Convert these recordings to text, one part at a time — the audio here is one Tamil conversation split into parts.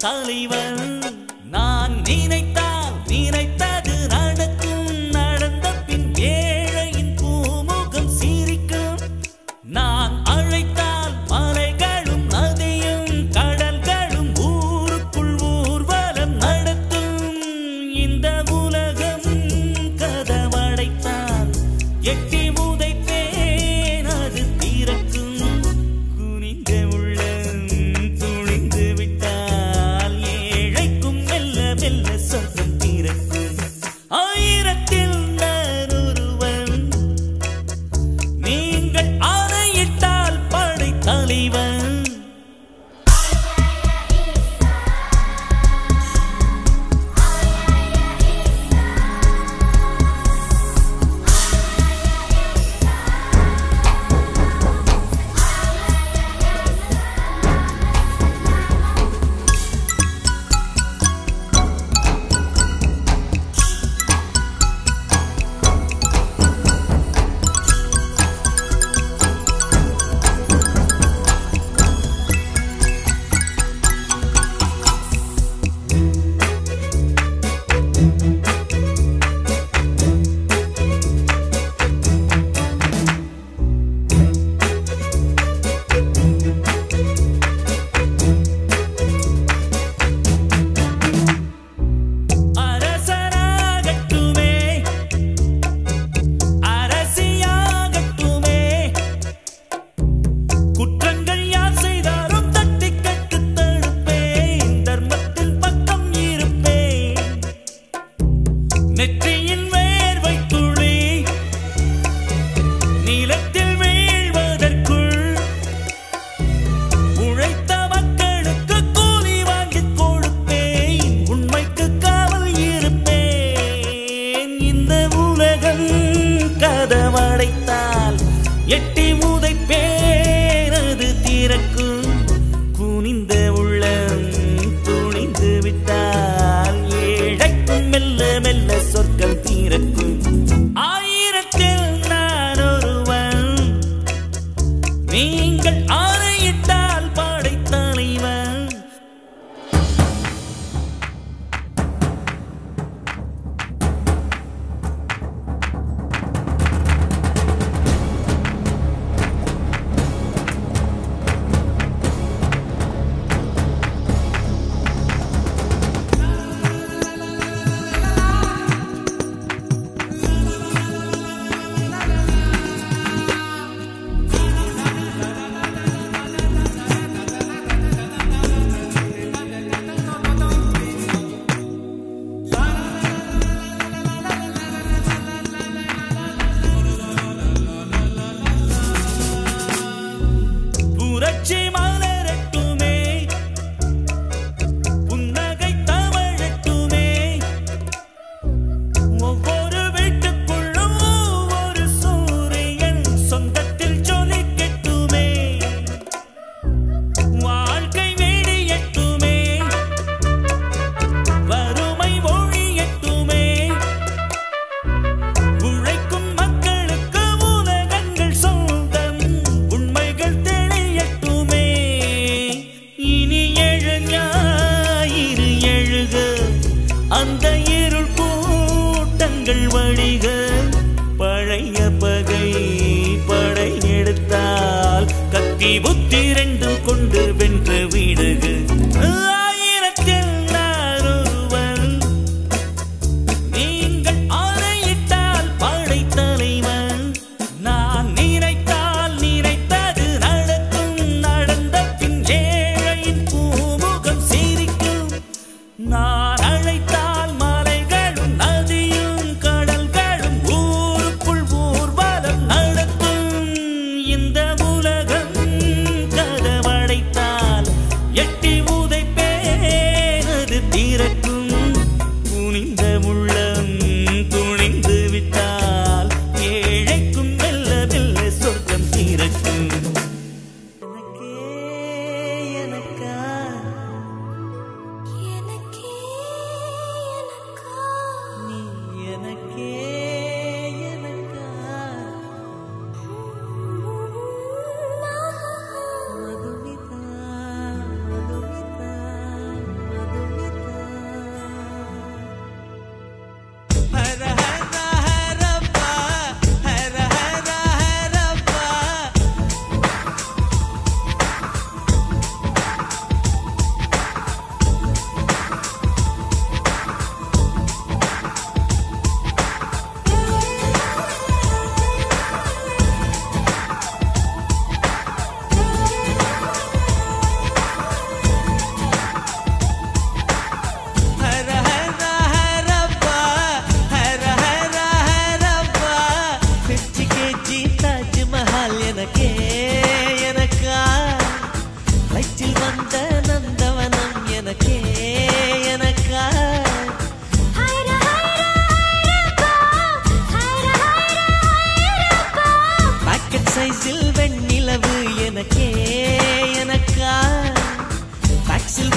தலைவன் நான் நினைத்தால் நினைத்தது நடக்கும் நடந்த பின் ஏழையின் பூமுகம் சிரிக்கும் நான் அழைத்தால் மலைகளும் நதியும் கடல்களும் ஊருக்குள் ஊர்வலம் நடத்தும் இந்த உலகம் கதவடைத்தான் எட்டி முதைப்பேன் அது திறக்கும் குனிந்த உள்ளம் துணிந்து விட்டால் ஏழைக்கும் மெல்ல மெல்ல சொர்க்கம் திறக்கும் ஆயிரத்தில் நான் ஒருவன் நீங்கள் ஆணையிட்டால் படை தலைவன் அரசராகட்டுமே அரசியாகட்டுமே குற்றங்கள் யார் செய்தாலும் தட்டி கட்டு தடுப்பேன் தர்மத்தின் பக்கம் இருப்பேன் நெற்றியின் வேர்வை துளி நீளத்தில் வீழ்வதற்குள் உழைத்த மக்களுக்கு கூலி வாங்கிக் கொடுப்பேன் உண்மைக்கு காவல் இருப்பேன் இந்த உலகம் கதவடைத்தால் எட்டி முதைப்பேன் அது திறக்கும் குனிந்த உள்ளம் துணிந்து விட்டால் ஏழைக்கும் மெல்ல மெல்ல சொர்க்கம் திறக்கும் ஆயிரத்தில் நான் ஒருவன் நீங்கள் ஆணையிட்டால் படைத்தலைவன் புரட்சி மலரட்டுமே புன்னகை தவழட்டுமே ஒவ்வொரு வீட்டுக்குள்ளும் ஒவ்வொரு சூரியன் சொந்தத்தில் ஜொலிக்கட்டுமே வாழ்க்கை வெடியட்டுமே வறுமை ஒழியட்டுமே உழைக்கும் மக்களுக்கு உலகங்கள் சொந்தம் உண்மைகள் தெளியட்டுமே இனி எழு ஞாயிறு எழுக அந்த இருள் கூட்டங்கள் வழிக பழைய பகை படை எடுத்தால் கத்தி புத்தி ரெண்டும் கொண்டு வென்ற வீடுக ஆயிரத்தில் நான் ஒருவன் நீங்கள் ஆணையிட்டால் படைத்தலைவன் நான் நினைத்தால் நினைத்தது நடக்கும் நடந்த பின் ஏழையின் பூமுகம் சிரிக்கும் நான் அழைத்தால் மலைகளும் நதியும் கடல்களும் ஊருக்குள் ஊர்வலம் நடத்தும் இந்த உலகம் கதவடைத்தால் எட்டி உதைப்பேன் அது திறக்கும் குனிந்த உள்ளம் துணிந்து விட்டால் ஏழைக்கும் மெல்ல மெல்ல சொர்க்கம் திறக்கும் எனக்கே எனக்கா எனக்கே எனக்கா நீ எனக்கே எனக்கா மதுமிதா மதுமிதா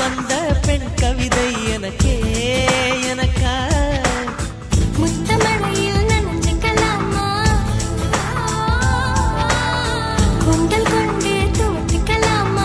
வந்த பெண் கவிதை எனக்கே எனக்கா முத்தமழையில் நனைஞ்சுக்கலாமா? கூந்தல் கொண்டு துவட்டிக்கலாமா?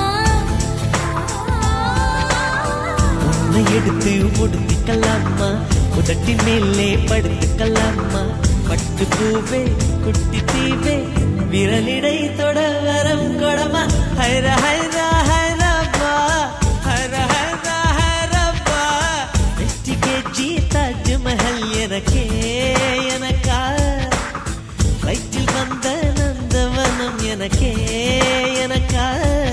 உன்னை எடுத்து உடுத்திக்கலாமா உதட்டின் மேலே படுத்துக்கலாமா பட்டு பூவே குட்டி தீவே விரலிடை தொட வரம் கொடமா ஹைர ஹைர ஹைரப்பா ஹைர ஹைர ஹைரப்பா வெற்றி கேஜி தாஜ்மஹல் எனக்கே எனக்கா வயிற்றில் வந்த நந்தவனம் எனக்கே எனக்கா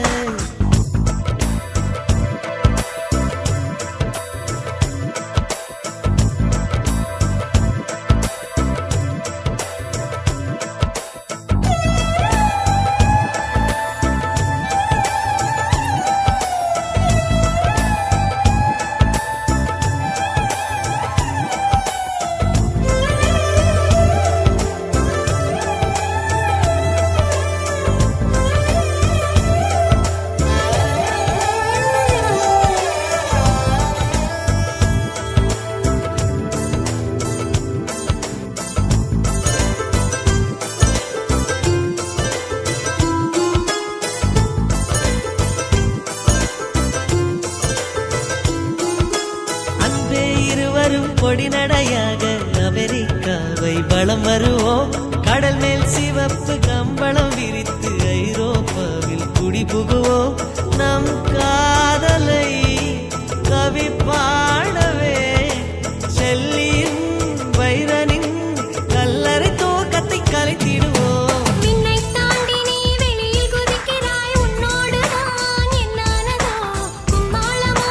அன்பே இருவரும் பொடி நடையாக அமெரிக்காவை வலம் வருவோம் கடல் மேல் சிவப்பு கம்பளம் விரித்து ஐரோப்பாவில் குடி புகுவோம் நம் காதலை கவி பாடவே செல்லியின் வைரனின் கல்லறை தோக்கத்தை கலைத்திடுவோம் விண்ணைத் தாண்டி நீ வெளியில் குதிக்கிறாய், உன்னோடுதான் என்னானதோ? கும்மாளமோ,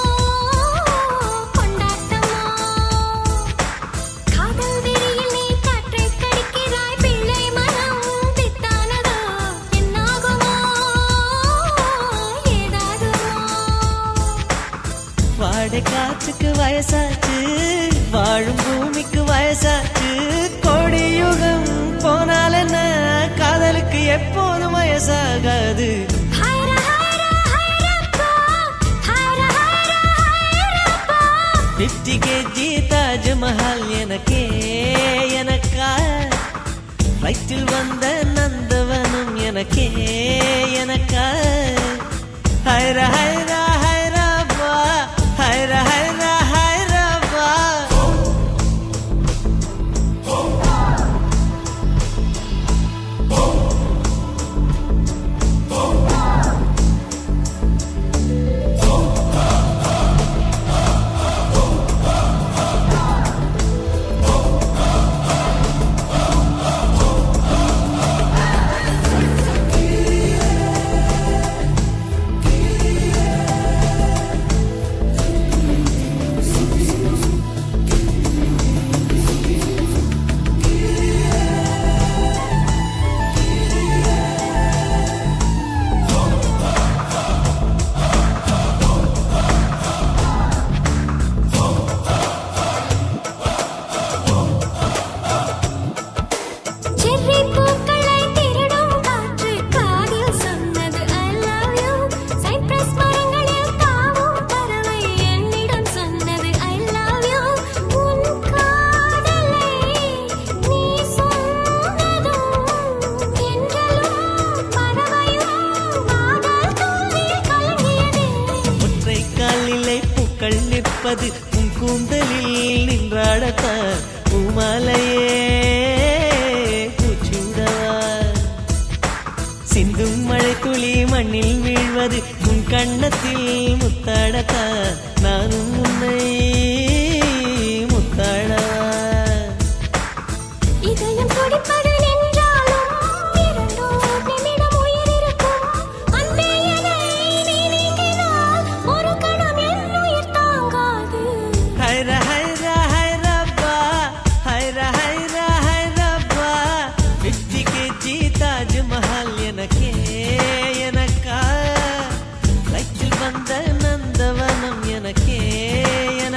கொண்டாட்டமோ? காதல் வெறியில் நீ காற்றைக் கடிக்கிறாய், பிள்ளை மனம் பித்தானதோ? என்னாகுமோ, ஏதாகுமோ? வாடை காற்றுக்கு வயசாச்சு வாழும் பூமிக்கு வயசாச்சு கோடி யுகம் போனால் என்ன காதலுக்கு எப்போதும் வயசாகாது ஹைர ஹைர ஹைரப்பா, ஹைர ஹைர ஹைரப்பா. பிப்டி கேஜி தாஜ்மஹால் எனக்கே எனக்கா வயிற்றில் வந்த நந்தவனம் எனக்கே எனக்கா ஹைர ஹைர ஹைரப்பா ஹைர ஹைர ஹைரப்பா செர்ரி பூக்களை திருடும் காற்று காதில் சொன்னது I love you. சைப்ரஸ் மரங்களில் தாவும் பறவை என்னிடம் சொன்னது I love you. உன் காதலை நீ சொன்னதும் என்றலும் பறவையும் காதல் தூவில் கலங்கியதே. ஒற்றை காலிலே பூக்கள் நிற்பது உன் கூந்தலில் நின்றாடத்தான் பூமாலையே பூச்சூடவா சிந்தும் மழை துளி மண்ணில் வீழ்வது உன் கண்ணத்தில் முத்தாடத்தான் நானும் உன்னை முத்தாடவா இதயம் துடிப்பது நின்றாலும் இரண்டோர் நிமிடம் உயிர் இருக்கும். அன்பே என்னை நீ நீக்கினால் ஒரு கணம் என் உயிர் தாங்காது. ஹைர ஹைர ஹைரப்பா ஹைர ஹைர ஹைரப்பா பிப்டி கேஜி தாஜ்மஹால் எனக்கே எனக்கா வயிற்றில் வந்த நந்தவனம் எனக்கே என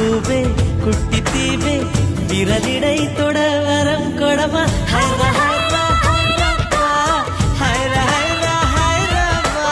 பூவே குட்டி தீவே விரலிடை தொட வரம் கொடமா ஹைரா ஹைரா ஹைரப்பா ஹைரா ஹைரா ஹைரப்பா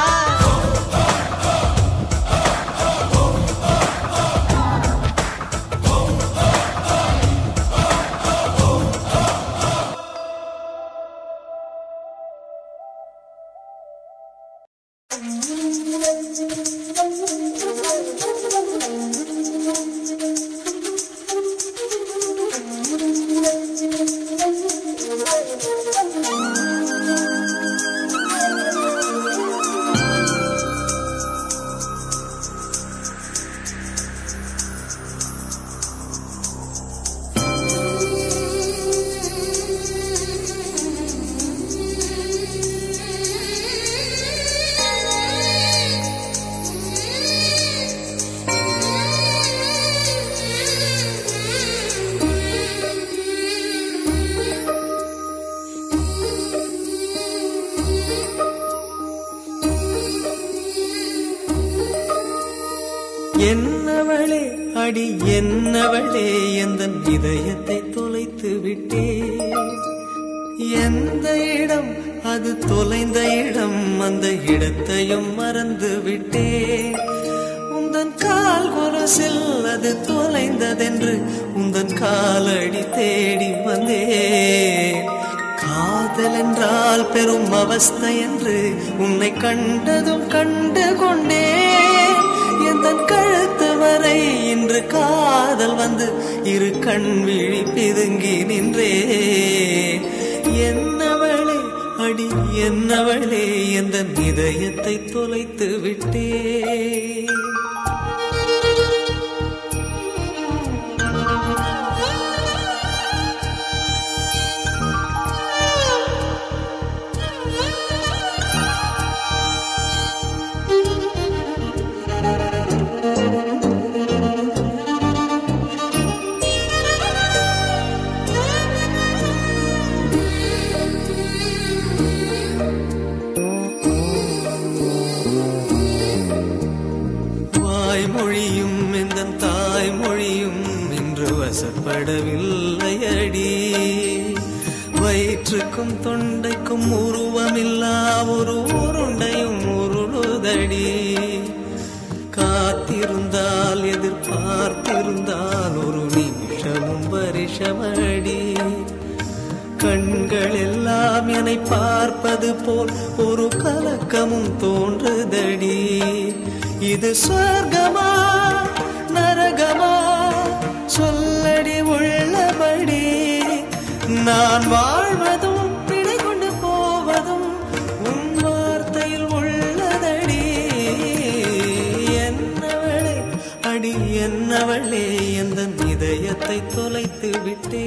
என்னவளே அடி என்னவளே எந்த இதயத்தை தொலைத்து விட்டே எந்த இடம் அது தொலைந்த இடம் அந்த இடத்தையும் மறந்து விட்டே உந்தன் கால் கொரசில் அது தொலைந்ததென்று உந்தன் காலடி தேடி வந்தேன் காதல் என்றால் பெரும் அவஸ்தை என்று உன்னை கண்டதும் கண்டு கொண்டேன் எந்தன் கழுத்து வரை இன்று காதல் வந்து இரு கண் விழி பிதுங்கி நின்றே என்னவளே அடி என்னவளே எந்த இதயத்தை தொலைத்து விட்டே வாய்மொழியும் இந்த தாய்மொழியும் இன்று வசப்படவில்லை அடி வயிற்றுக்கும் தொண்டைக்கும் உருவமில்லா ஒரு உருண்டையும் உருளுதடி காத்திருந்தால் எதிர்பார்த்திருந்தால் ஒரு நிமிஷமும் வருஷமடி கண்கள் எல்லாம் என்னை பார்ப்பது போல் ஒரு கலக்கமும் தோன்றுதடி இது சொர்க்கமா நரகமா சொல்லடி உள்ளபடி நான் வாழ்வதும் பிழை கொண்டு போவதும் உன் வார்த்தையில் உள்ளதடி என்னவளே அடி என்னவளே எந்த இதயத்தை தொலைத்து விட்டே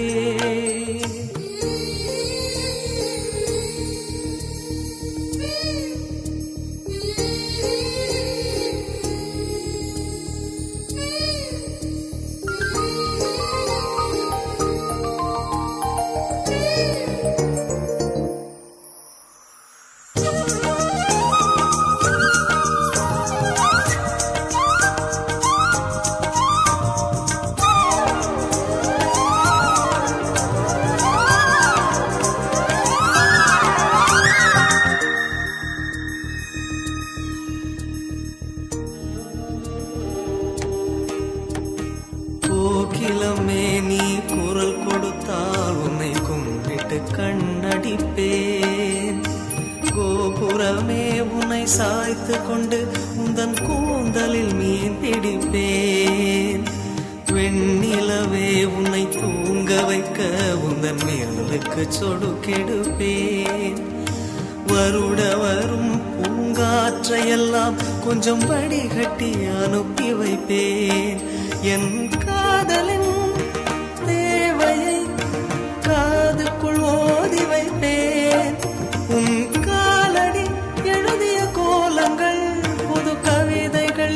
கோகிலமே நீ குரல் கொடுத்தால் உன்னை கும்பிட்டு கண்ணடிப்பேன் கோபுரமே உன்னை சாய்த்து கொண்டு உந்தன் கூந்தலில் மீன் பிடிப்பேன் வெண்ணிலவே உன்னை தூங்க வைக்க உந்தன் மேலுக்கு சொடுக்கெடுப்பேன் வருட வரும் பூங்காற்றையெல்லாம் கொஞ்சம் வடிகட்டி அனுப்பி வைப்பேன் என் காதலின் தேவையை காதுக்குள் ஓதி வைப்பேன் உன் காலடி எழுதிய கோலங்கள் புது கவிதைகள்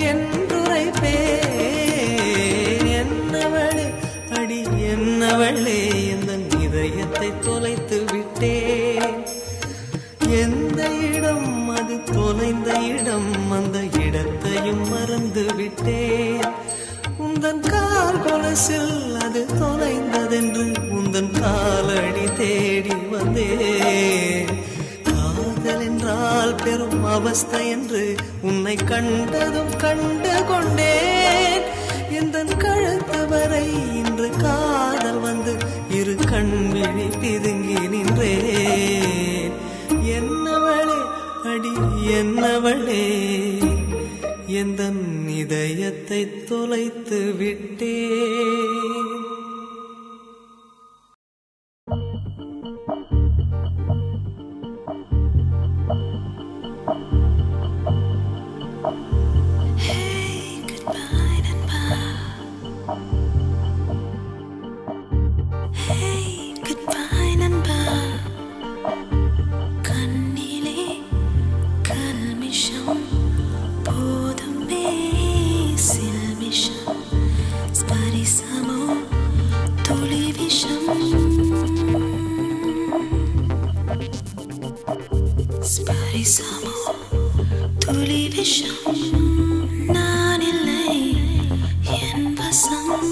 என்றுரைப்பேன் என்னவளே அடி என்னவளே எந்த இதயத்தை தொலைத்து விட்டேன் எந்த இடம் அது தொலைந்த இடம் அந்த இடத்தையும் மறந்து விட்டேன் உன் உந்தன் கால் கொலசில் அது தொலைந்ததென்று உந்தன் காலடி தேடி வந்தேன் காதல் என்றால் பெரும் அவஸ்தை என்று உன்னை கண்டதும் கண்டு கொண்டேன் எந்த கழுத்து வரை இன்று காதல் வந்து இரு கண் விழி பிதுங்கி நின்றேன் என்னவளே அடி என்னவளே எந்த இதயத்தை தொலைத்து விட்டேன் Hey, goodbye நண்பா Hey, goodbye நண்பா கண்ணிலே கல்மிஷம் போதுமே சில்மிஷம் ஸ்பரிசமோ துளி விஷம் ஸ்பரிசமோ துளி விஷம் நான் இல்லை என் வசம்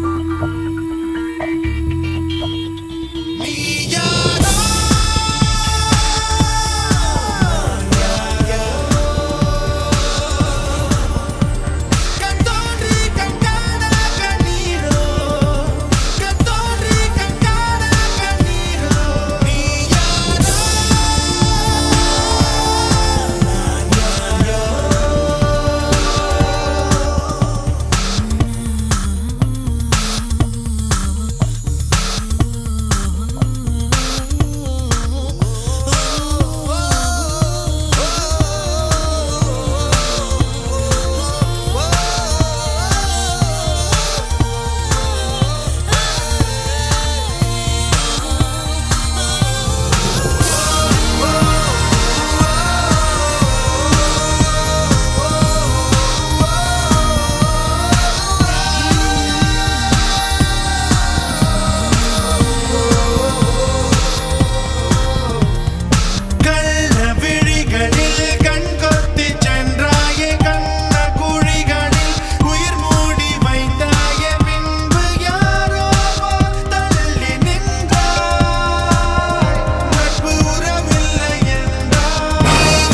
கள்ள விழிகளில் கண் கொத்தி சென்றாயே கண்ண குழிகளில் உயிர் மூடி வைத்தாயே பின்பு யாரோ தள்ளி நின்றாய் நட்பு உறவில்லை என்றாய்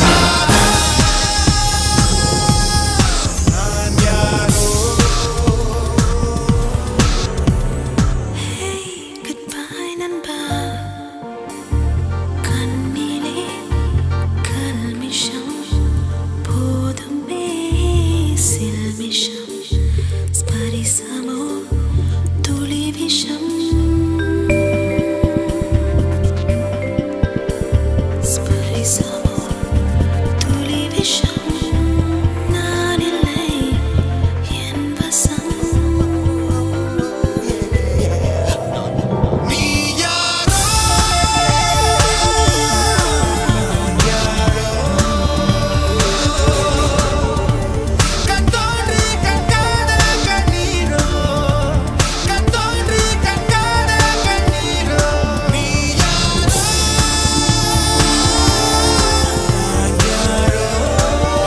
நான் யாரோ Hey, goodbye நண்பா கண்ணிலே கல்மிஷம் போதுமே சில்மிஷம் ஸ்பரிசமோ துளி விஷம் ஸ்பரிசமோ துளி விஷம் நான் இல்லை என் வசம் நீ யாரோ கத்தோன்றி கண்காண கண்ணீரோ கத்தோன்றி கண்காண கண்ணீரோ நீ யாரோ நான் யாரோ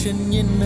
கண்டிஷன் என்ன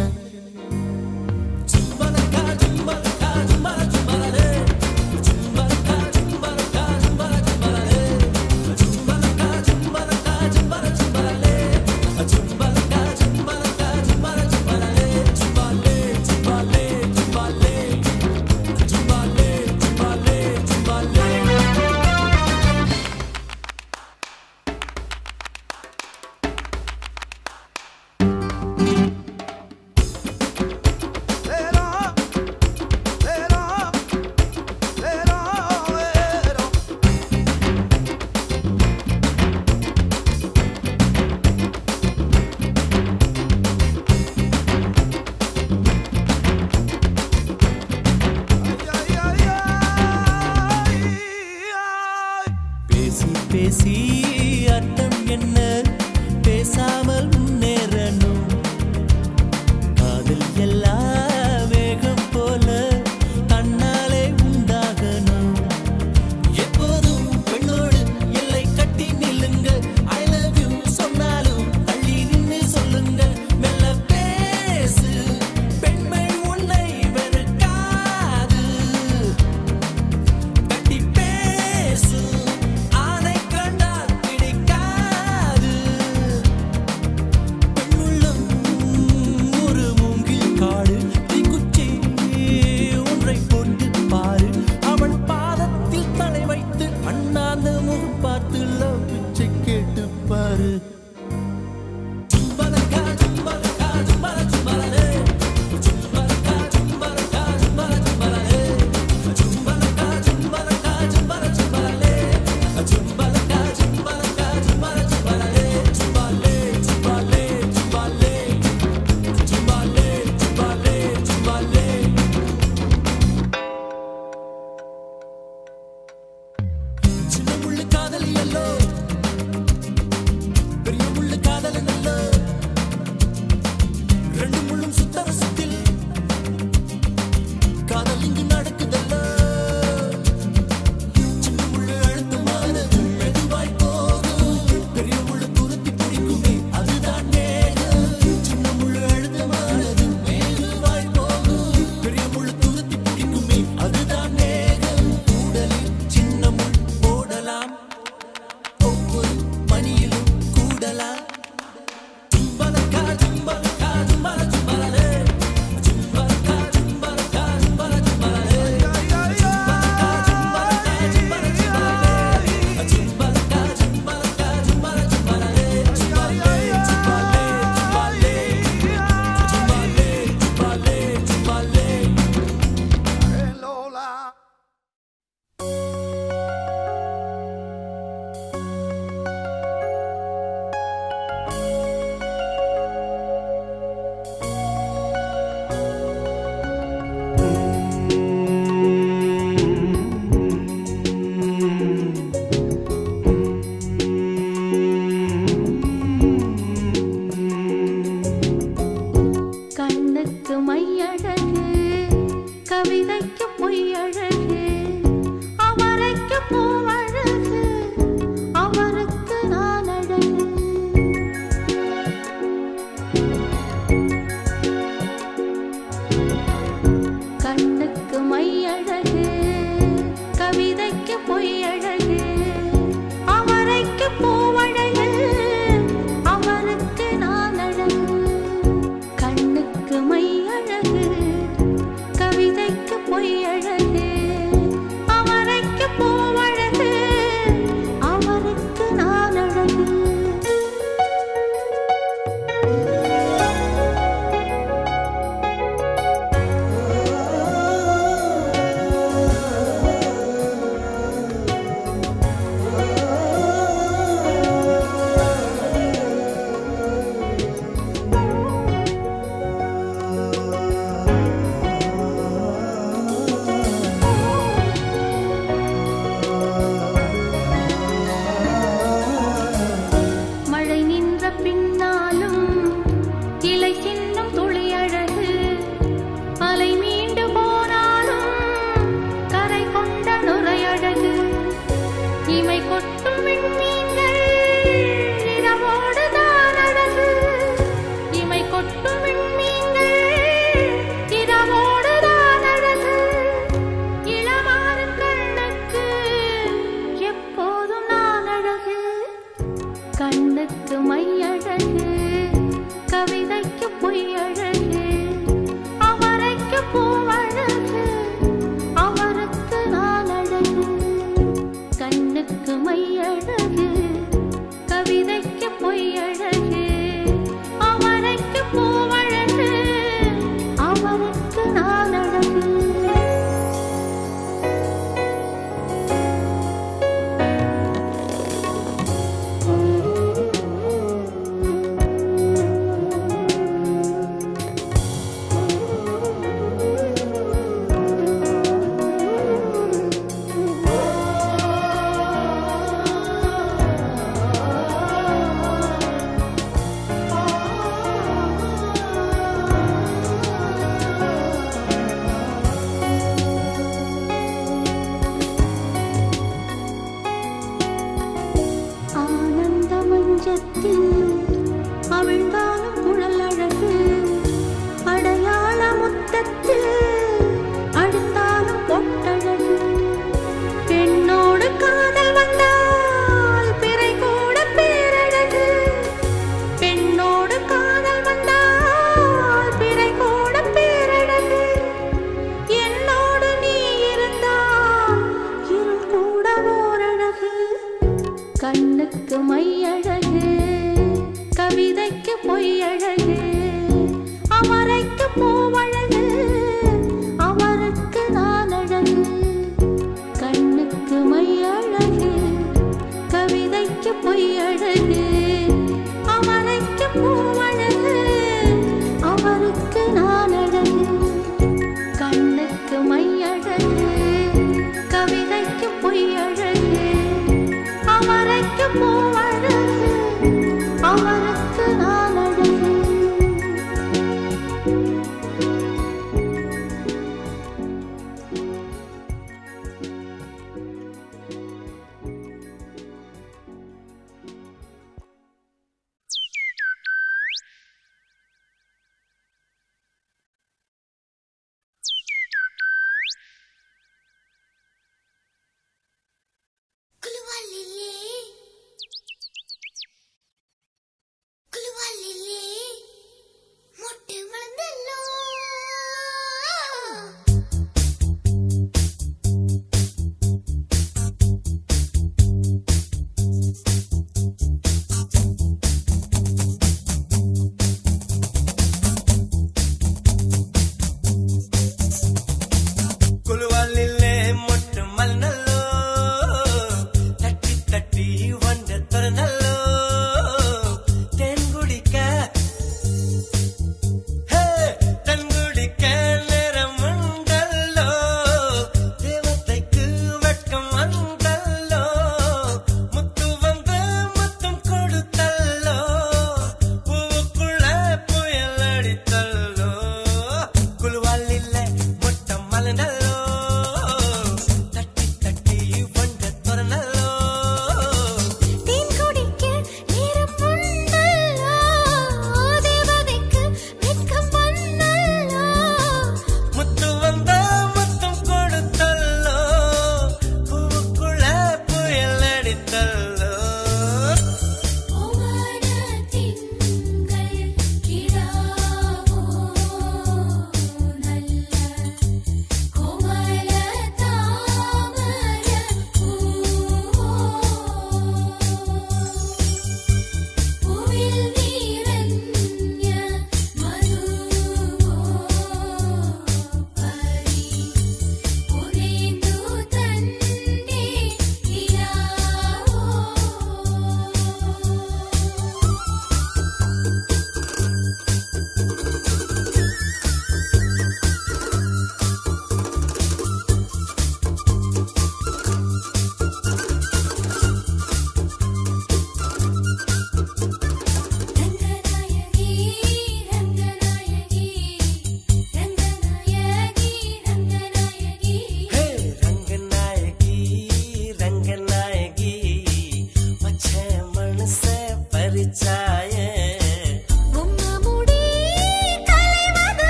பூவழகு அவருக்கு நான் அழகு கண்ணுக்கு மை அழகு கவிதைக்கு பொய் அழகு அவரைக்கு பூவழகு அவருக்கு நான் அழகு கண்ணுக்கு மை அழகு கவிதைக்கு பொய் அழகு அவரைக்கு பூவழகு அவருக்கு நான் அழகு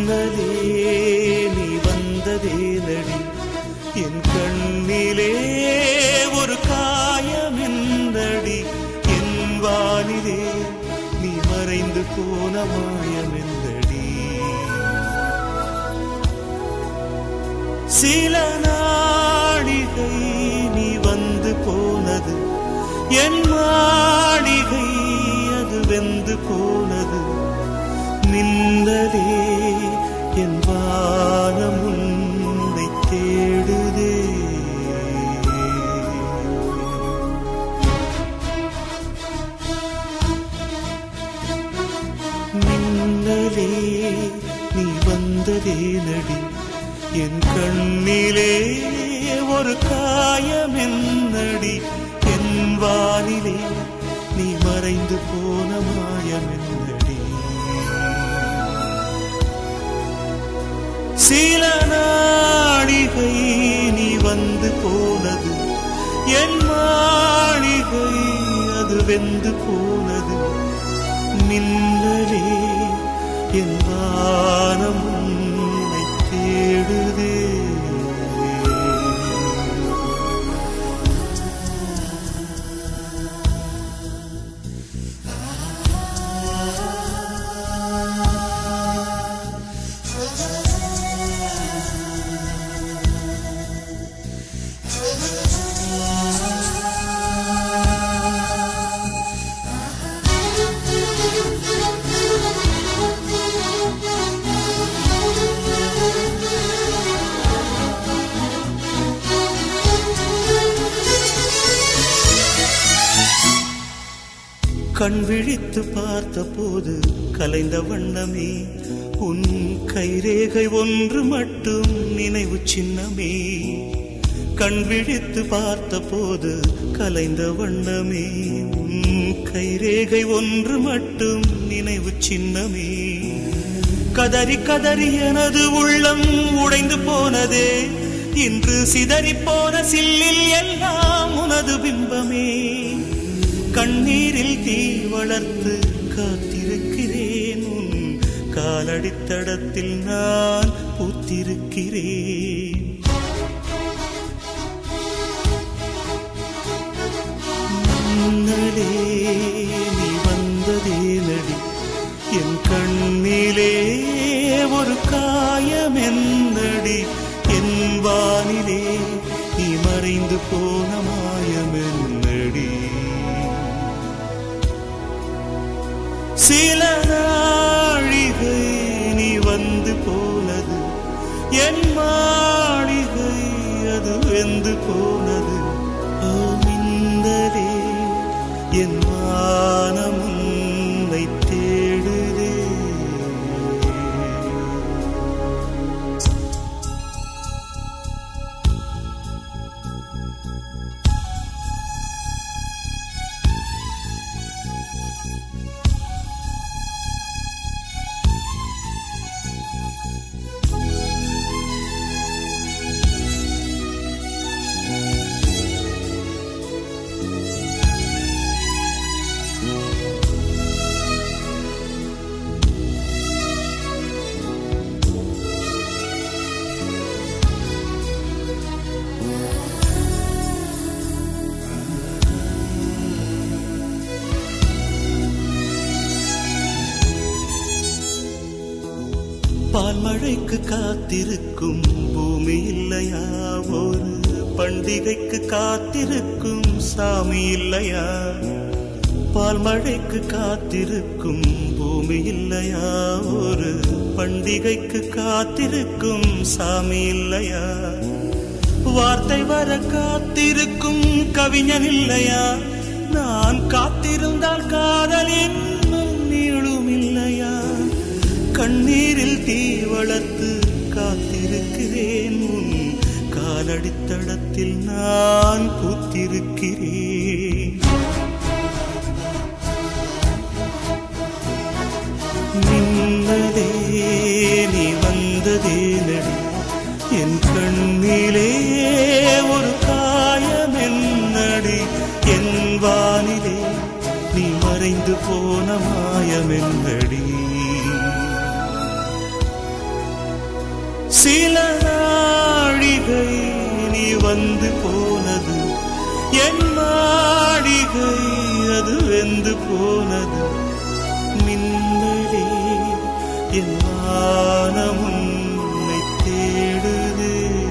மின்னலே நீ வந்ததே நடி என் கண்ணிலே ஒரு காயம் என்னடி என் வானிலே நீ மறைந்து போன மாயம் என்னடி சில நாடிகை நீ வந்து போனது என் மாளிகை அது வெந்து போனது நின்றதே என் வானம் உன்னை தேடுதே மின்னலே நீ வந்ததே நடி என் கண்ணிலே ஒரு காயம் என்னடி என் வானிலே நீ மறைந்து போன மாயம் என்னடி சில நாடிகை நீ வந்து போனது என் மாளிகை அது வெந்து போனது மின்னலே என் வானம் உன்னை தேடுதே கண் விழித்து பார்த்த போது கலைந்த வண்ணமே உன் கைரேகை ஒன்று மட்டும் நினைவு சின்னமே கண் விழித்து பார்த்த போது கலைந்த வண்ணமே உன் கைரேகை ஒன்று மட்டும் நினைவு சின்னமே கதறி கதறி எனது உள்ளம் உடைந்து போனதே இன்று சிதறி போன சில்லில் எல்லாம் உனது பிம்பமே கண்ணீரில் தீ வளர்த்து காத்திருக்கிறேன் உன் காலடித்தடத்தில் நான் பூத்திருக்கிறேன் முன்னலே நீ வந்ததே நடி என் கண்ணிலே ஒரு காயம் என்னடி என் வானிலே நீ மறைந்து போன மாயம் என்னடி சில நாழிகை நீ வந்து போனது என் மாளிகை அது வெந்து போனது ஓ மின்னலே என் வானம் உன்னை தேடுதே பால்மழைக்கு காத்திருக்கும் பூமி இல்லையா ஒரு பண்டிகைக்கு காத்திருக்கும் சாமி இல்லையா பால்மழைக்கு காத்திருக்கும் பூமி இல்லையா ஒரு பண்டிகைக்கு காத்திருக்கும் சாமி இல்லையா வார்த்தை வர காத்திருக்கும் கவிஞன் இல்லையா நான் காத்திருந்தால் காதலின் நீளும் இல்லையா கண்ணீரில் தீ வளர்த்து காத்திருக்கிறேன் உன் காலடித்தடத்தில் நான் பூத்திருக்கிறேன் நின்னதே நீ வந்ததே நடி என் கண்ணிலே ஒரு காயம் என்னடி என் வானிலே நீ மறைந்து போன மாயம் என்னடி சில நாழிகை நீ வந்து போனது என் மாளிகை அது வெந்து போனது மின்னலே என் வானம் உன்னை தேடுதே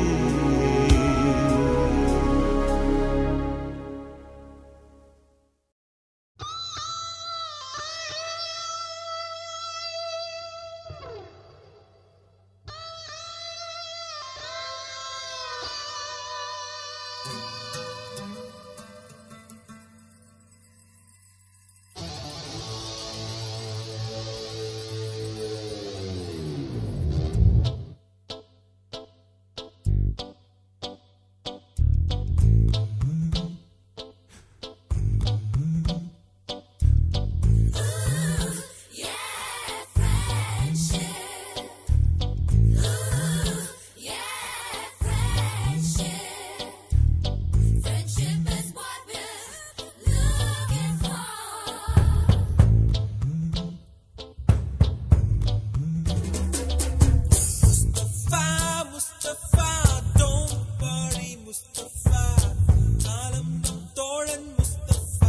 Mustafa, Mustafa, don't worry, Mustafa. காலம் நம் தோழன் Mustafa.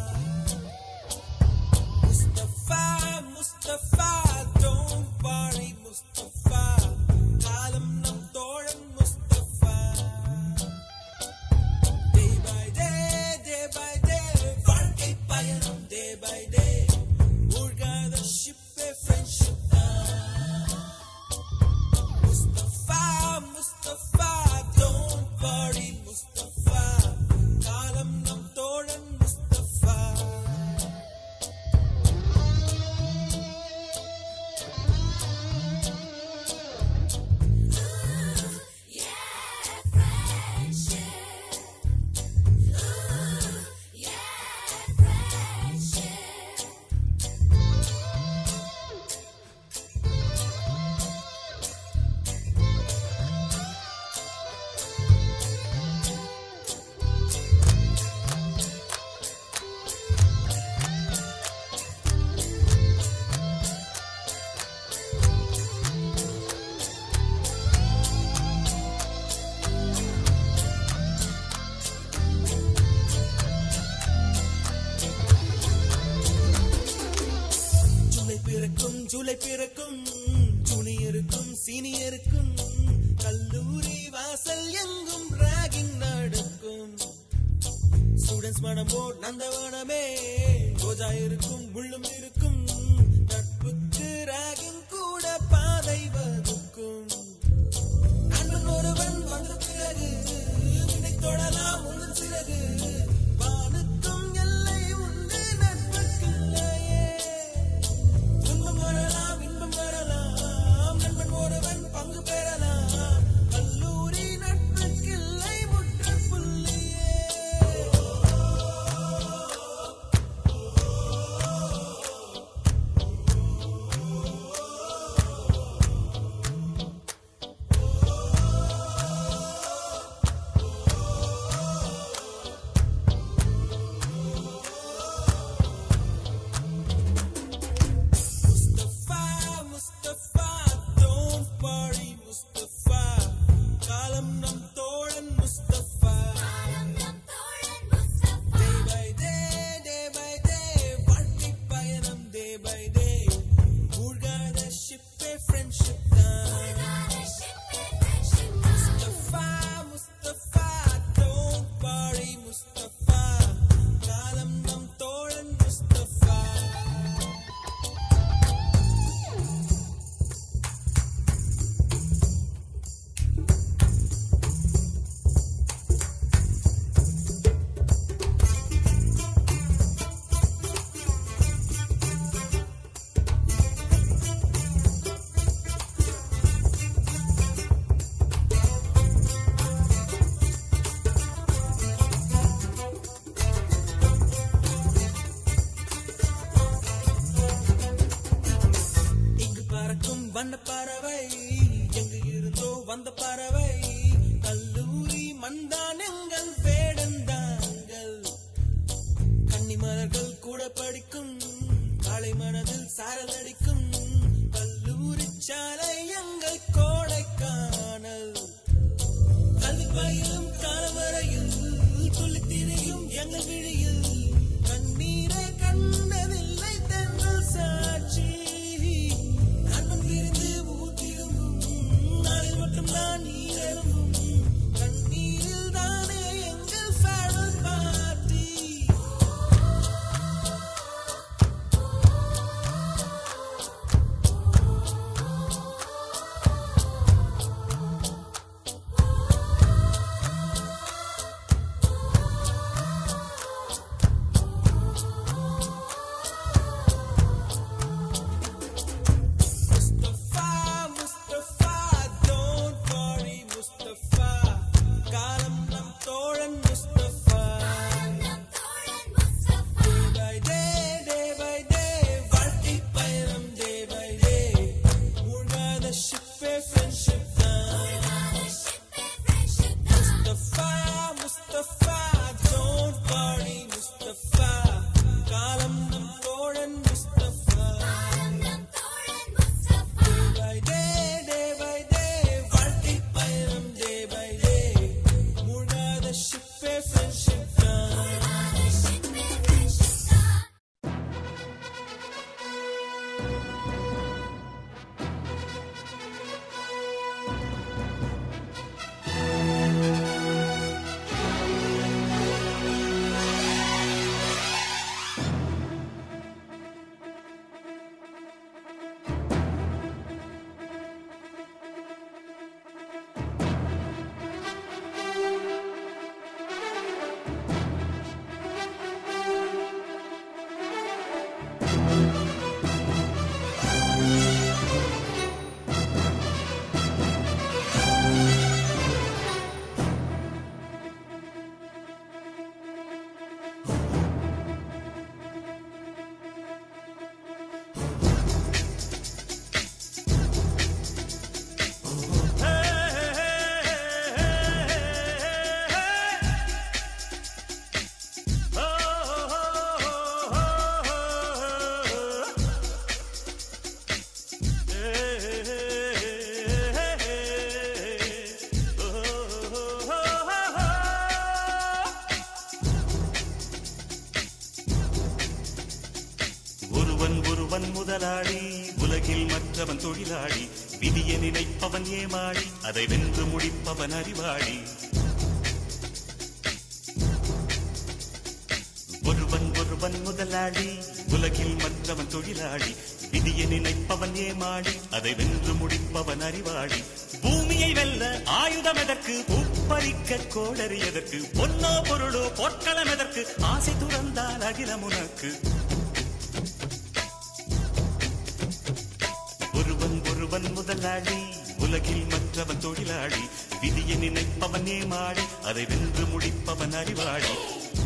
Mustafa, Mustafa, don't worry, Mustafa. காலம் நம் தோழன் Mustafa. Day by day, day by day, வாழ்க்கை பயணம் day by day. மூழ்காத ship A friendship தான். Mustafa, Mustafa, don't worry, Mustafa. காலம் நம் தோழன் Mustafa. ஜூலை பிறக்கும் ஜூலை பிறக்கும் ஜூனியருக்கும் சீனியருக்கும் கல்லூரி வாசல் எங்கும் ராகிங் நடக்கும் ஸ்டூடெண்ட்ஸ் மனமோ நந்தவனமே ரோஜா இருக்கும் முள்ளும் இருக்கும் நட்புக்கு ராகிங் கூட பாதை வகுக்கும் நண்பன் ஒருவன் வந்த பிறகு வினை தொடலாம் உங்கள் சிறகு வானுக்கும் எல்லை உண்டு நட்புக்கில்லையே துன்பம் வரலாம் இன்பம் வரலாம் நண்பன் ஒருவன் பங்கு பெறலாம் கல்லூரி நட்புக்கில்லை முற்றுப்புள்ளியே Mustafa, Mustafa, don't worry, Mustafa. காலம் நம் தோழன் Mustafa. Day by day, day by day, வாழ்க்கை பயணம் day by day. மூழ்காத ship A friendship தான். Mustafa, Mustafa, don't worry, Mustafa. காலம் நம் தோழன் Mustafa. இங்கு பறக்கும் வண்ண பறவை எங்கு இருந்தோ வந்த பறவை கல்லூரி மண்தான் எங்கள் வேடந்தாங்கள் கன்னிமலர்கள் கூட படிக்கும் காலை மனதில் சாரல் அடிக்கும் கல்லூரி சாலை எங்கள் கோடைக்கானல் ஷிப்பே ஃப்ரெண்ட்ஷிப் தான் முஸ்தபா முஸ்தபா டோன்ட் worry முஸ்தபா காலம் நம் தோழன் Mustafa by day day by day வாழ்க்கை பயணம் day by day மூழ்காத ஷிப்பே ஃப்ரெண்ட்ஷிப் தான் ஒருவன் ஒருவன் முதலாளி உலகில் மற்றவன் தொழிலாளி விதியை நினைப்பவன் ஏமாளி அதை வென்று முடிப்பவன் அறிவாளி ஒருவன் ஒருவன் முதலாளி உலகில் மற்றவன் தொழிலாளி விதியை நினைப்பவன் ஏமாளி அதை வென்று முடிப்பவன் அறிவாளி பூமியை வெல்ல ஆயுதம் எதற்கு உப்பரிக்க கோடரி எதற்கு பொன்னோ பொருளோ பொற்களம் எதற்கு ஆசை துறந்தால் அகிலம் உனக்கு ஒருவன் ஒருவன் முதலாளி உலகில் மற்றவன் தொழிலாளி விதியை நினைப்பவன் ஏமாளி அதை வென்று முடிப்பவன் அறிவாளி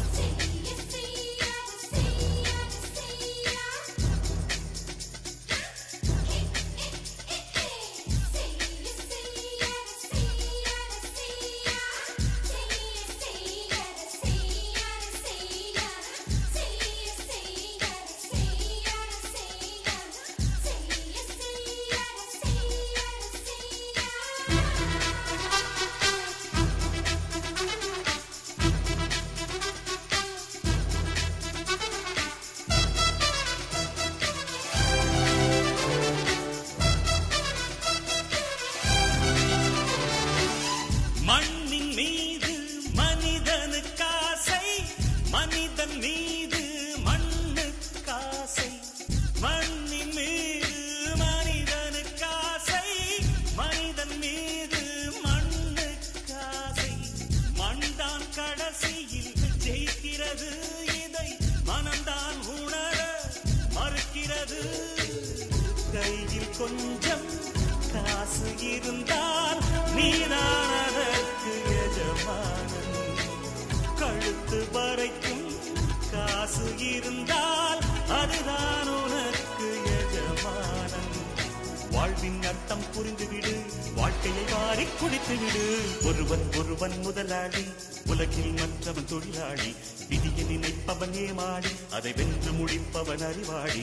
மண்ணின் மீது மனிதனுக்காசை மனிதன் மீது மண்ணுக்காசை மண்ணின் மீது மனிதனுக்காசை மனிதன் மீது மண்ணுக்காசை மண்தான் கடைசியில் ஜெயிக்கிறது இதை மனம்தான் உணர மறுக்கிறது கையில் கொஞ்சம் காசு இருந்தால் நீதான் அதற்கு எஜமானன் கழுத்து வரைக்கும் காசு இருந்தால் அதுதான் உனக்கு எஜமானன் வாழ்வின் அர்த்தம் புரிந்துவிடு வாழ்க்கையை வாரி குடித்து விடு ஒருவன் ஒருவன் முதலாளி உலகில் மற்றவன் தொழிலாளி விதியை நினைப்பவன் ஏமாளி அதை வென்று முடிப்பவன் அறிவாளி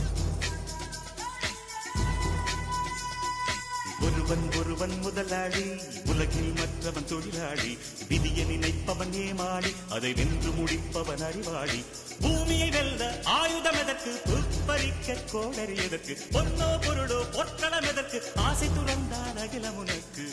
ஒருவன் ஒருவன் முதலாளி உலகில் மற்றவன் தொழிலாளி விதியை நினைப்பவன் ஏமாளி அதை வென்று முடிப்பவன் அறிவாளி பூமியை வெல்ல ஆயுதம் எதற்கு புற்பறிக்க கோடரி எதற்கு பொன்னோ பொருளோ பொற்களம் எதற்கு ஆசை துறந்தான் அகிலம் உனக்கு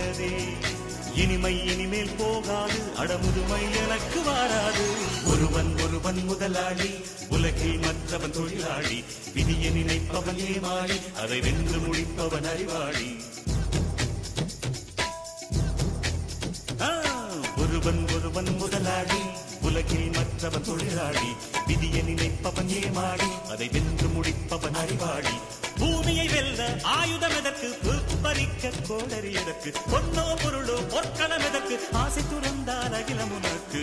விட்டதே இனிமை இனிமேல் போகாது அடமுதுமை எனக்கு வாராது ஒருவன் ஒருவன் முதலாளி உலகில் மற்றவன் தொழிலாளி விதியை நினைப்பவன் ஏமாளி அதை வென்று முடிப்பவன் அறிவாளி ஆ, ஒருவன் ஒருவன் முதலாளி உலகில் மற்றவன் தொழிலாளி விதியை நினைப்பவன் ஏமாளி அதை வென்று முடிப்பவன் அறிவாளி பூமியை வெல்ல ஆயுதம் எதற்கு பறிக்க கோடரி எதற்கு பொன்னோ பொருளோ பொற்களம் எதற்கு ஆசை துறந்தால் அகிலம் உனக்கு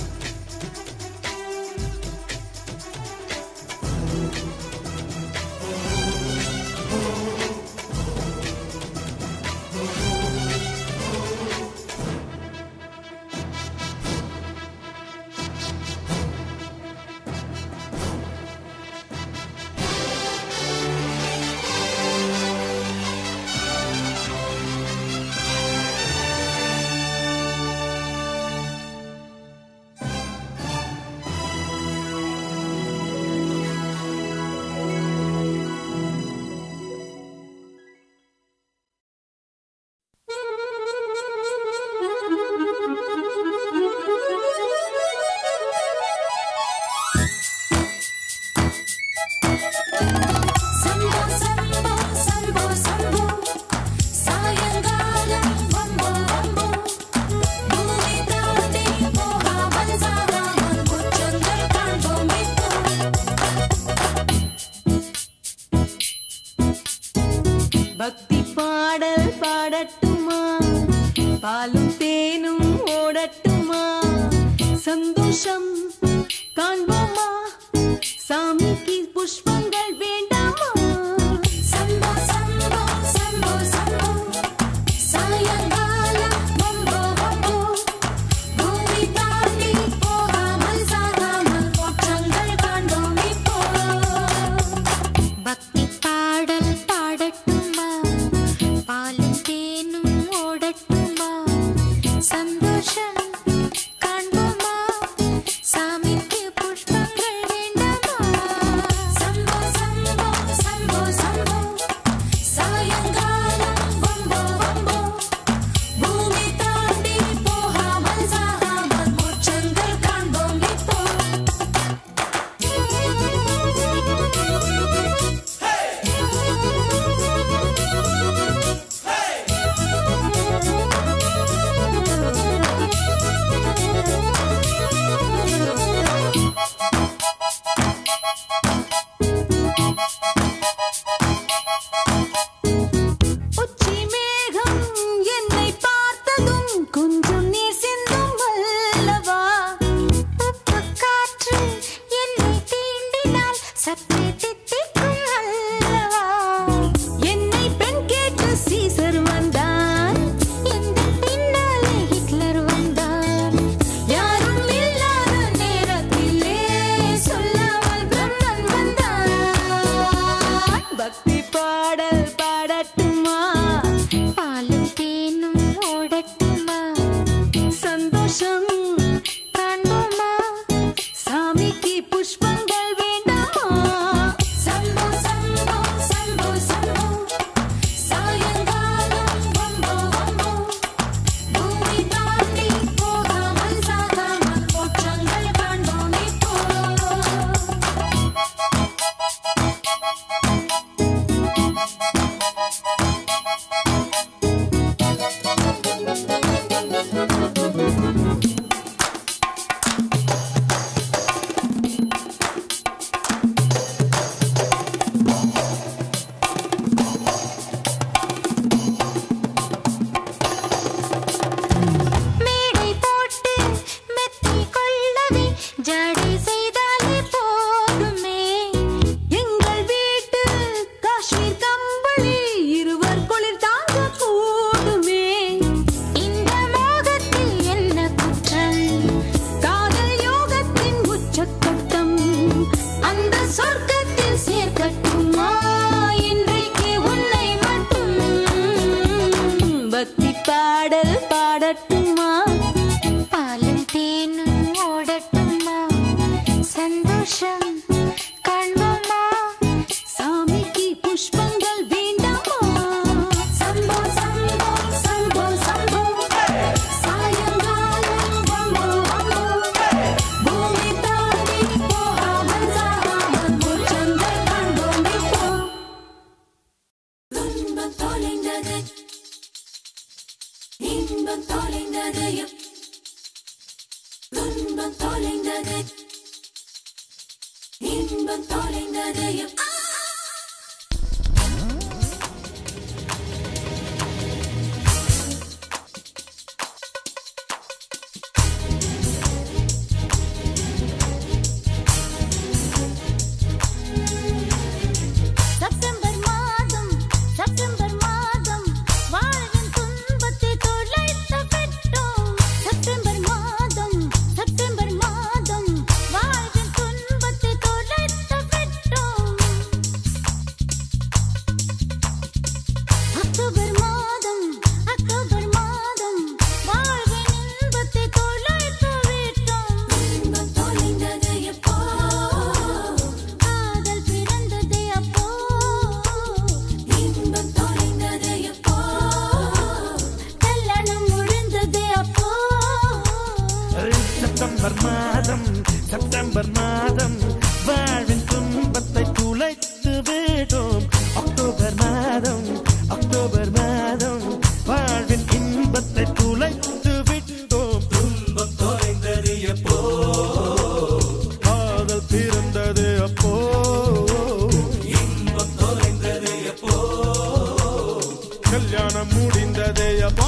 சம்போ சம்போ சம்போ சம்போ சாயங்காலம் வம்போ வம்போ பூமி தாண்டி போகாமல் சாகாமல் குற்றங்கள் காண்போம் பக்தி பாடல் பாடட்டுமா பாலும் தேனும் ஓடட்டுமா சந்தோஷம் காண்போமா சாமிக்கு புஷ்பங்கள் வேண்டாமா சம்போ சம்போ சம்போ சம்போ சாயங்காலம் வம்போ வம்போ பூமி தாண்டி போகாமல் சாகாமல் குற்றங்கள் காண்போம் இப்போ பக்தி பாடல் பாடட்டுமா பாலும் தேனும் ஓடட்டுமா சந்தோஷம் காண்போமா சாமிக்கு புஷ்பங்கள் வேண்டாமா சம்போ சம்போ சம்போ சம்போ சாயங்காலம் வம்போ வம்போ பூமி தாண்டி போகாமல் சாகாமல் மோட்சங்கள் காண்போம் இப்போ உச்சி மேகம் என்னை பார்த்ததும் கொஞ்சம் நீர் சிந்தும் அல்லவா உப்பு காற்று என்னை தீண்டினால் சற்றே தித்திக்கும் அல்லவா என்னை பெண் கேட்டு சீசர் வந்தான் எந்த பின்னாலே ஹிட்லர் வந்தார் யாரும் இல்லாத நேரத்திலே சொல்லாமல் பிரம்மன் வந்தான் பக்தி பாடல் பாடட்டுமா பாலும் தேனும் ஓடட்டுமா சந்தோஷம் காண்போமா சாமிக்கு புஷ்பங்கள் வேண்டாமா சம்போ சம்போ சம்போ சம்போ சாயங்காலம் வம்போ வம்போ பூமி தாண்டி போகாமல் சாகாமல் போற்றங்கள் காண்போம் இப்போ மேடை போட்டு மெத்தி கொள்ளவே ஜடை செய்தாலே போதுமே எங்கள் வீட்டு காஷ்மீர் கம்பளி இருவர் குளிர் தாங்க கூடுமே இந்த மோகத்தில் என்ன குற்றம் காதல் யோகத்தின் உச்சக்கட்டம் அந்த சொர்க்கத்தில் சேர்க்கட்டுமா இன்றைக்கு உன்னை மட்டும் பக்தி பாடல் பாடட்டுமா பாலும் தேனும் ஓடட்டுமா சந்தோஷம் காண்போமா சாமிக்கு புஷ்பங்கள் வேண்டாமா சம்போ சம்போ சம்போ சம்போ இன்பம் தொலைந்தது எப்- துன்பம் தொலைந்தது இன்பம் தொலைந்தது எப்- செப்டம்பர் மாதம் செப்டம்பர் மாதம் வாழ்வின் துன்பத்தை தொலைத்து விட்டோம் செப்டம்பர் மாதம் செப்டம்பர் மாதம் வாழ்வின் துன்பத்தை தொலைத்து விட்டோம் அக்டோபர் மாதம் அக்டோபர் மாதம் வாழ்வின் இன்பத்தை தொலைத்து விட்டோம் இன்பம் தொலைந்தது எப்போ காதல் பிறந்தது அப்போ இன்பம் தொலைந்தது எப்போ கல்யாணம் முடிந்தது அப்போ செப்டம்பர் மாதம் செப்டம்பர் மாதம் வாழ்வின் துன்பத்தை துளைத்து விட்டோம் அக்டோபர் மாதம் அக்டோபர் மாதம் வாழ்வின் இன்பத்தை துளைத்து விட்டோம் துன்பம் தொலைந்தது எப்போ காதல் பிறந்தது அப்போ இன்பம் தொலைந்தது எப்போ கல்யாணம் முடிந்தது அப்போ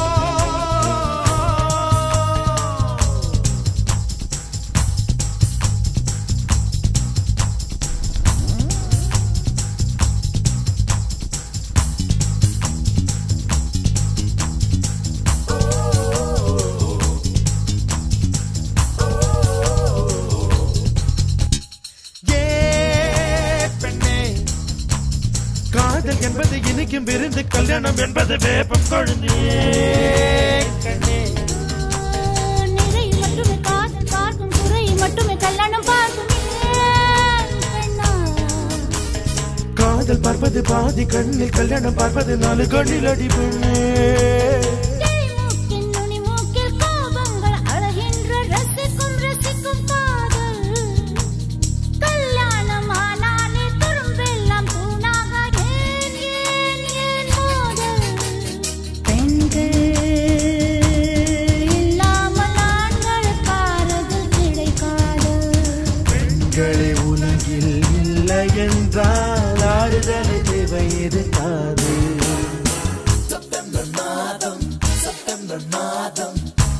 ஏ பெண்ணே காதல் என்பது இனிக்கும் விருந்து கல்யாணம் என்பது வேப்பம் கொழுந்தே கண்ணே நிறை மட்டுமே காதல் பார்க்கும் குறை மட்டுமே கல்யாணம் பார்க்கும் ஏன் கண்ணா காதல் பார்ப்பது பாதி கண்ணில் கல்யாணம் பார்ப்பது நாலு கண்ணில் அடி பெண்ணே மூக்கின் நுனி மூக்கில் கோபங்கள் அழகின்ற ரசிக்கும் ரசிக்கும் காதல் கல்யாணம் ஆனாலே துரும்பெல்லாம் தூணாக ஏன் ஏன் ஏன் மோதல் பெண்கள் இல்லாமல் ஆண்களுக்கு ஆறுதல் கிடைக்காது பெண்களே உலகில் இல்லை என்றால் ஆறுதல் தேவை இருக்காது செப்டம்பர் மாதம் செப்டம்பர் மாதம்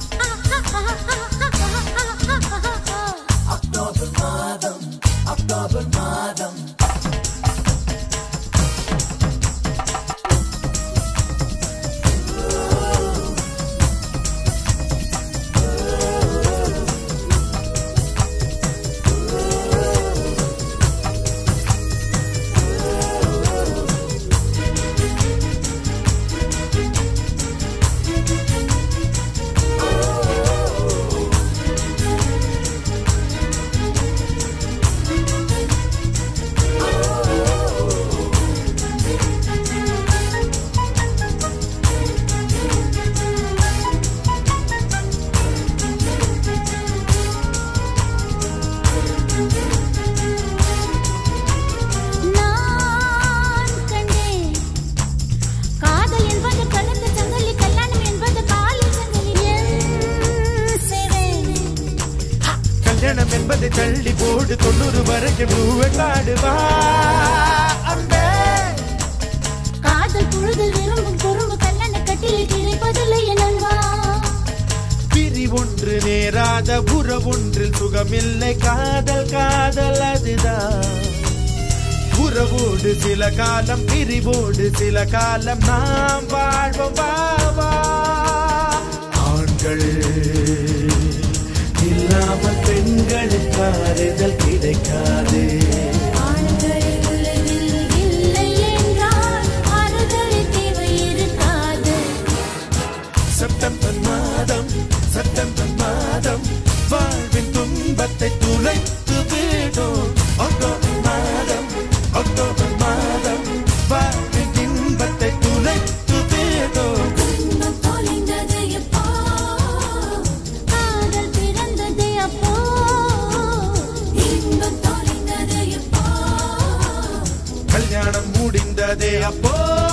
அக்டோபர் மாதம் அக்டோபர் மாதம் நான் கண்டேன் காதல் என்பது கழுத்து சங்கிலி கல்யாணம் என்பது காலில் சங்கிலி என் சிறை கல்யாணம் என்பதை தள்ளி போடு தொண்ணூறு வரைக்கும் பூவை காடுவா அன்பே காதல் புழுதல் விரும்பும் குறும்பு கல்லண கட்டில் கிடைப்பதில்லை என்னவா பிரி ஒன்று நேராத உறவொன்றில் சுகமில்லை காதல் காதல் அதுதான் உறவோடு சில காலம் பிரிவோடு சில காலம் நாம் வாழ்வோம் வாவா ஆண்கள் இல்லாமல் பெண்களுக்கு ஆறுதல் கிடைக்காது ஆண்கள் உலகில் இல்லை என்றால் ஆறுதல் தேவை இருக்காது செப்டம்பர் மாதம் செப்டம்பர் மாதம் வாழ்வின் துன்பத்தை துளைத்து விடும் அக்டோபர் மாதம் அக்டோபர் மாதம் வாழ்வின் இன்பத்தை துளைத்து விடும் இன்பம் தொலைந்தது எப்போ காதல் பிறந்தது அப்போ இன்பம் தொலைந்தது எப்போ கல்யாணம் முடிந்ததே அப்போ